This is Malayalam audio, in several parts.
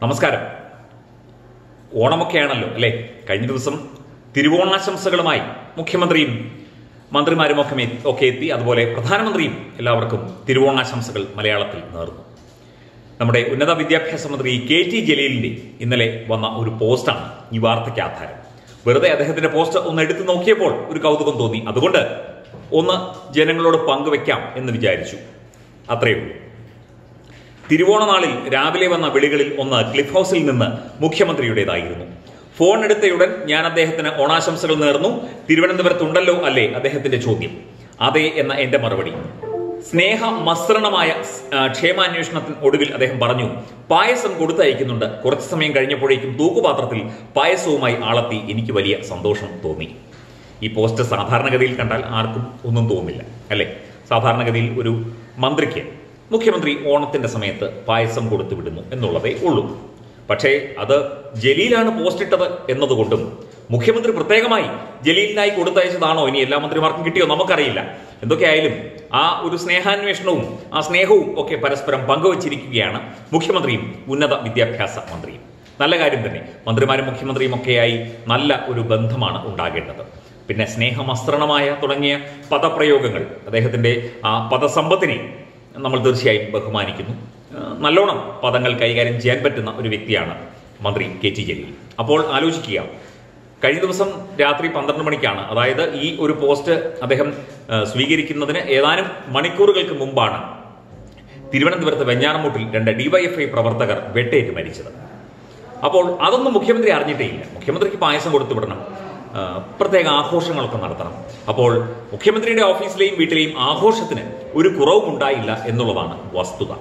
നമസ്കാരം ഓണമൊക്കെയാണല്ലോ അല്ലെ കഴിഞ്ഞ ദിവസം തിരുവോണാശംസകളുമായി മുഖ്യമന്ത്രിയും മന്ത്രിമാരും ഒക്കെ മെ- ഒക്കെ എത്തി അതുപോലെ പ്രധാനമന്ത്രിയും എല്ലാവർക്കും തിരുവോണാശംസകൾ മലയാളത്തിൽ നേർന്നു നമ്മുടെ ഉന്നത വിദ്യാഭ്യാസ മന്ത്രി കെ ടി ജലീലിന്റെ ഇന്നലെ വന്ന ഒരു പോസ്റ്റാണ് ഈ വാർത്തയ്ക്ക് ആധാരം വെറുതെ അദ്ദേഹത്തിന്റെ പോസ്റ്റ് ഒന്ന് എടുത്തു നോക്കിയപ്പോൾ ഒരു കൗതുകം തോന്നി അതുകൊണ്ട് ഒന്ന് ജനങ്ങളോട് പങ്കുവെക്കാം എന്ന് വിചാരിച്ചു അത്രയേ ഉള്ളൂ തിരുവോണനാളിൽ രാവിലെ വന്ന വിളികളിൽ ഒന്ന് ക്ലിഫ് ഹൗസിൽ നിന്ന് മുഖ്യമന്ത്രിയുടേതായിരുന്നു ഫോൺ എടുത്തയുടൻ ഞാൻ അദ്ദേഹത്തിന് ഓണാശംസകൾ നേർന്നു തിരുവനന്തപുരത്തുണ്ടല്ലോ അല്ലേ അദ്ദേഹത്തിന്റെ ചോദ്യം അതെ എന്ന എന്റെ മറുപടി സ്നേഹ മസൃണമായ ആ, ക്ഷേമാന്വേഷണത്തിന് ഒടുവിൽ അദ്ദേഹം പറഞ്ഞു പായസം കൊടുത്തയക്കുന്നുണ്ട് കുറച്ചു സമയം കഴിഞ്ഞപ്പോഴേക്കും തൂക്കുപാത്രത്തിൽ പായസവുമായി ആളെത്തി എനിക്ക് വലിയ സന്തോഷം തോന്നി ഈ പോസ്റ്റ് സാധാരണഗതിയിൽ കണ്ടാൽ ആർക്കും ഒന്നും തോന്നില്ല അല്ലെ സാധാരണഗതിയിൽ ഒരു മന്ത്രിക്ക് മുഖ്യമന്ത്രി ഓണത്തിന്റെ സമയത്ത് പായസം കൊടുത്തു വിടുന്നു എന്നുള്ളതേ ഉള്ളൂ പക്ഷേ അത് ജലീലാണ് പോസ്റ്റ് ഇട്ടത് എന്നതുകൊണ്ടും മുഖ്യമന്ത്രി പ്രത്യേകമായി ജലീലിനായി കൊടുത്തയച്ചതാണോ ഇനി എല്ലാ മന്ത്രിമാർക്കും കിട്ടിയോ നമുക്കറിയില്ല എന്തൊക്കെയായാലും ആ ഒരു സ്നേഹാന്വേഷണവും ആ സ്നേഹവും ഒക്കെ പരസ്പരം പങ്കുവച്ചിരിക്കുകയാണ് മുഖ്യമന്ത്രിയും ഉന്നത വിദ്യാഭ്യാസ മന്ത്രിയും നല്ല കാര്യം തന്നെ മന്ത്രിമാരും മുഖ്യമന്ത്രിയും ഒക്കെയായി നല്ല ഒരു ബന്ധമാണ് ഉണ്ടാകേണ്ടത് പിന്നെ സ്നേഹമസ്ത്രണമായ തുടങ്ങിയ പദപ്രയോഗങ്ങൾ അദ്ദേഹത്തിന്റെ ആ പദസമ്പത്തിനെ നമ്മൾ തീർച്ചയായും ബഹുമാനിക്കുന്നു ആ, നല്ലോണം പദങ്ങൾ കൈകാര്യം ചെയ്യാൻ പറ്റുന്ന ഒരു വ്യക്തിയാണ് മന്ത്രി കെ ടി ജലീൽ അപ്പോൾ ആലോചിക്കുക കഴിഞ്ഞ ദിവസം രാത്രി പന്ത്രണ്ട് മണിക്കാണ് അതായത് ഈ ഒരു പോസ്റ്റ് അദ്ദേഹം ആ, സ്വീകരിക്കുന്നതിന് ഏതാനും മണിക്കൂറുകൾക്ക് മുമ്പാണ് തിരുവനന്തപുരത്ത് വെഞ്ഞാറമൂട്ടിൽ രണ്ട് ഡിവൈഎഫ്ഐ പ്രവർത്തകർ വെട്ടേറ്റ് മരിച്ചത് അപ്പോൾ അതൊന്നും മുഖ്യമന്ത്രി അറിഞ്ഞിട്ടേ ഇല്ല മുഖ്യമന്ത്രിക്ക് പായസം കൊടുത്തു വിടണം ആ, പ്രത്യേക ആഘോഷങ്ങളൊക്കെ നടത്തണം അപ്പോൾ മുഖ്യമന്ത്രിയുടെ ഓഫീസിലെയും വീട്ടിലെയും ആഘോഷത്തിന് ഒരു കുറവും ഉണ്ടായില്ല എന്നുള്ളതാണ് വസ്തുത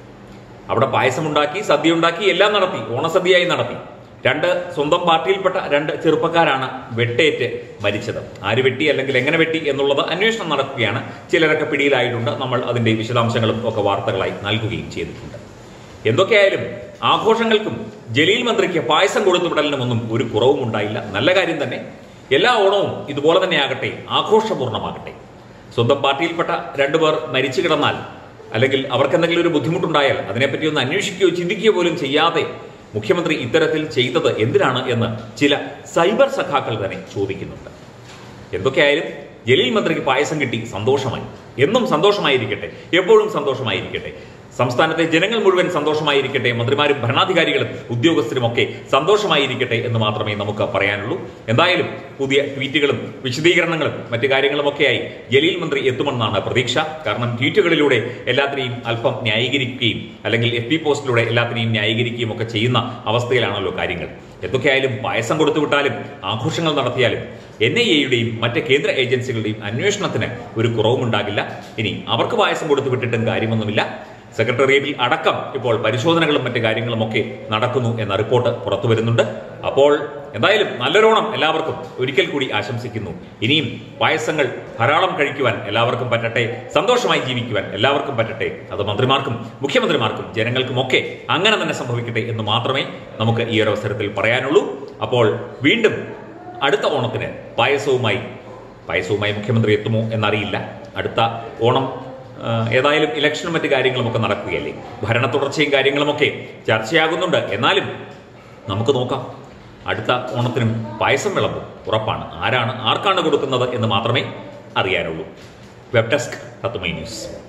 അവിടെ പായസം ഉണ്ടാക്കി സദ്യ ഉണ്ടാക്കി എല്ലാം നടത്തി ഓണസദ്യയായി നടത്തി രണ്ട് സ്വന്തം പാർട്ടിയിൽപ്പെട്ട രണ്ട് ചെറുപ്പക്കാരാണ് വെട്ടേറ്റ് മരിച്ചത് ആര് വെട്ടി അല്ലെങ്കിൽ എങ്ങനെ വെട്ടി എന്നുള്ളത് അന്വേഷണം നടക്കുകയാണ് ചിലരൊക്കെ പിടിയിലായിട്ടുണ്ട് നമ്മൾ അതിന്റെ വിശദാംശങ്ങളും ഒക്കെ വാർത്തകളായി നൽകുകയും ചെയ്തിട്ടുണ്ട് എന്തൊക്കെയായാലും ആഘോഷങ്ങൾക്കും ജലീൽ മന്ത്രിക്ക് പായസം കൊടുത്തുവിടലിനുമൊന്നും ഒരു കുറവും ഉണ്ടായില്ല നല്ല കാര്യം തന്നെ എല്ലാ ഓണവും ഇതുപോലെ തന്നെ ആകട്ടെ ആഘോഷപൂർണ്ണമാകട്ടെ സ്വന്തം പാർട്ടിയിൽപ്പെട്ട രണ്ടുപേർ മരിച്ചു കിടന്നാൽ അല്ലെങ്കിൽ അവർക്ക് എന്തെങ്കിലും ഒരു ബുദ്ധിമുട്ടുണ്ടായാൽ അതിനെപ്പറ്റി ഒന്ന് അന്വേഷിക്കുകയോ ചിന്തിക്കുകയോ പോലും ചെയ്യാതെ മുഖ്യമന്ത്രി ഇത്തരത്തിൽ ചെയ്തത് എന്തിനാണ് എന്ന് ചില സൈബർ സഖാക്കൾ തന്നെ ചോദിക്കുന്നുണ്ട് എന്തൊക്കെയായാലും ജലീൽ മന്ത്രിക്ക് പായസം കിട്ടി സന്തോഷമായി എന്നും സന്തോഷമായിരിക്കട്ടെ എപ്പോഴും സന്തോഷമായിരിക്കട്ടെ സംസ്ഥാനത്തെ ജനങ്ങൾ മുഴുവൻ സന്തോഷമായിരിക്കട്ടെ മന്ത്രിമാരും ഭരണാധികാരികളും ഉദ്യോഗസ്ഥരും ഒക്കെ സന്തോഷമായിരിക്കട്ടെ എന്ന് മാത്രമേ നമുക്ക് പറയാനുള്ളൂ എന്തായാലും പുതിയ ട്വീറ്റുകളും വിശദീകരണങ്ങളും മറ്റു കാര്യങ്ങളുമൊക്കെയായി ജലീൽ മന്ത്രി എത്തുമെന്നാണ് പ്രതീക്ഷ കാരണം ട്വീറ്റുകളിലൂടെ എല്ലാത്തിനെയും അല്പം ന്യായീകരിക്കുകയും അല്ലെങ്കിൽ എഫ് പി പോസ്റ്റിലൂടെ എല്ലാത്തിനെയും ന്യായീകരിക്കുകയും ഒക്കെ ചെയ്യുന്ന അവസ്ഥയിലാണല്ലോ കാര്യങ്ങൾ എന്തൊക്കെയായാലും പായസം കൊടുത്തുവിട്ടാലും ആഘോഷങ്ങൾ നടത്തിയാലും എൻ ഐ എയുടെയും മറ്റ് കേന്ദ്ര ഏജൻസികളുടെയും അന്വേഷണത്തിന് ഒരു കുറവുമുണ്ടാകില്ല ഇനി അവർക്ക് പായസം കൊടുത്തു വിട്ടിട്ടും കാര്യമൊന്നുമില്ല സെക്രട്ടേറിയറ്റിൽ അടക്കം ഇപ്പോൾ പരിശോധനകളും മറ്റു കാര്യങ്ങളും ഒക്കെ നടക്കുന്നു എന്ന റിപ്പോർട്ട് പുറത്തു വരുന്നുണ്ട് അപ്പോൾ എന്തായാലും നല്ലൊരോണം എല്ലാവർക്കും ഒരിക്കൽ കൂടി ആശംസിക്കുന്നു ഇനിയും പായസങ്ങൾ ധാരാളം കഴിക്കുവാൻ എല്ലാവർക്കും പറ്റട്ടെ സന്തോഷമായി ജീവിക്കുവാൻ എല്ലാവർക്കും പറ്റട്ടെ അത് മന്ത്രിമാർക്കും മുഖ്യമന്ത്രിമാർക്കും ജനങ്ങൾക്കും ഒക്കെ അങ്ങനെ തന്നെ സംഭവിക്കട്ടെ എന്ന് മാത്രമേ നമുക്ക് ഈ ഒരു അവസരത്തിൽ പറയാനുള്ളൂ അപ്പോൾ വീണ്ടും അടുത്ത ഓണത്തിന് പായസവുമായി പായസവുമായി മുഖ്യമന്ത്രി എത്തുമോ എന്നറിയില്ല അടുത്ത ഓണം ആ, ഏതായാലും ഇലക്ഷനും മറ്റു കാര്യങ്ങളുമൊക്കെ നടക്കുകയല്ലേ ഭരണ തുടർച്ചയും കാര്യങ്ങളുമൊക്കെ ചർച്ചയാകുന്നുണ്ട് എന്നാലും നമുക്ക് നോക്കാം അടുത്ത ഓണത്തിനും പായസം വിളമ്പും ഉറപ്പാണ് ആരാണ് ആർക്കാണ് കൊടുക്കുന്നത് എന്ന് മാത്രമേ അറിയാനുള്ളൂ വെബ് ഡെസ്ക് തത്തുമൈ ന്യൂസ്